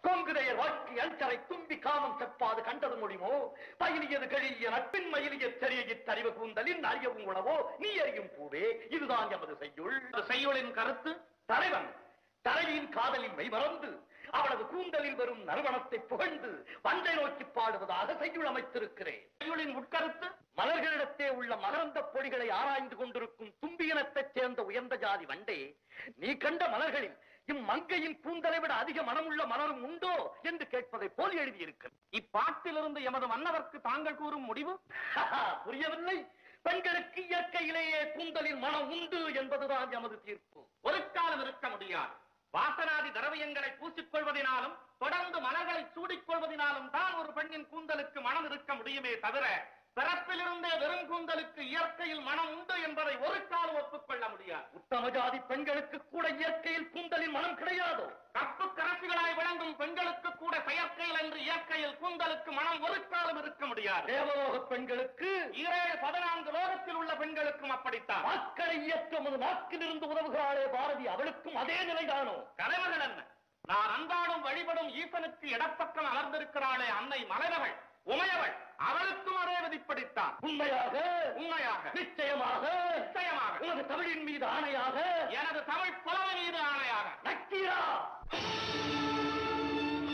கொங்குதையர் வாழ்க்கை அஞ்சரை தும்பி காமம் செப்பாது கண்டது முடிமோ பயிலியது கழிய நட்பின் மயிலிய தெரிய தறிவு கூந்தலின் அறியவும் உணவோ நீ அறியும் பூவே இதுதான் எமது செய்யுள் செய்யுளின் கருத்து தலைவன் தலைவியின் காதலில் மெய்மறந்து அவளது கூந்தலில் வரும் நறுமணத்தை புகழ்ந்து வந்தை நோக்கி பாடுவதாக செய்யுள் அமைத்திருக்கிறேன் செய்யுளின் உட்கருத்து மலர்களிடத்தே உள்ள மகரந்த பொடிகளை ஆராய்ந்து கொண்டிருக்கும் தும்பியினத்தைச் சேர்ந்த உயர்ந்த ஜாதி வண்டே நீ கண்ட மலர்களில் இம்மங்கையின் கூந்தலை விட அதிக மனமுள்ள மலரும் உண்டோ என்று கேட்பதை போல் எழுதியிருக்க இப்பாட்டிலிருந்து எமது மன்னவர்க்கு தாங்கள் கூறும் முடிவு புரியவில்லை பெண்களுக்கு இயற்கையிலேயே கூந்தலின் மனம் உண்டு என்பதுதான் எமது தீர்ப்பு ஒரு காலம் இருக்க முடியாது வாசனாதி திரவியங்களை பூசிக்கொள்வதனாலும் தொடர்ந்து மலர்களை சூடிக்கொள்வதனாலும் தான் ஒரு பெண்ணின் கூந்தலுக்கு மனம் இருக்க முடியுமே தவிர பிறப்பிலிருந்தே வெறும் கூந்தலுக்கு இயற்கையில் மனம் உண்டு என்பதை ஒரு காலம் ஒப்புக்கொள்ள முடியாது உத்தம ஜாதி பெண்களுக்கு கூட இயற்கையில் கூந்தலின் மனம் கிடையாதோ கற்பு கரசுகளாய் விளங்கும் பெண்களுக்கு கூட செயற்கையில் என்று இயற்கையில் கூந்தலுக்கு மனம் ஒரு காலம் இருக்க முடியாது தேவலோக பெண்களுக்கு ஈரேழு பதினான்கு லோகத்தில் உள்ள பெண்களுக்கும் அப்படித்தான் வாக்களை இயக்கமது நாக்கிலிருந்து உதவுகிறாளே பாரதி அவளுக்கும் அதே நிலைதானோ கலைமகள் என்ன நான் அன்றாடும் வழிபடும் ஈசனுக்கு இடப்பக்கம் அமர்ந்திருக்கிறாளே அன்னை மலைமகள் உமையவள் அவளுக்கும் அதே விதிப்படித்தான் உண்மையாக உண்மையாக நிச்சயமாக நிச்சயமாக உனது தமிழின் மீது ஆணையாக எனது தமிழ் புலமை மீது ஆணையாக நக்கீரா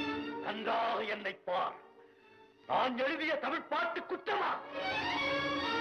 நன்றாக என்னை பார் நான் எழுதிய தமிழ் பாட்டு குற்றமா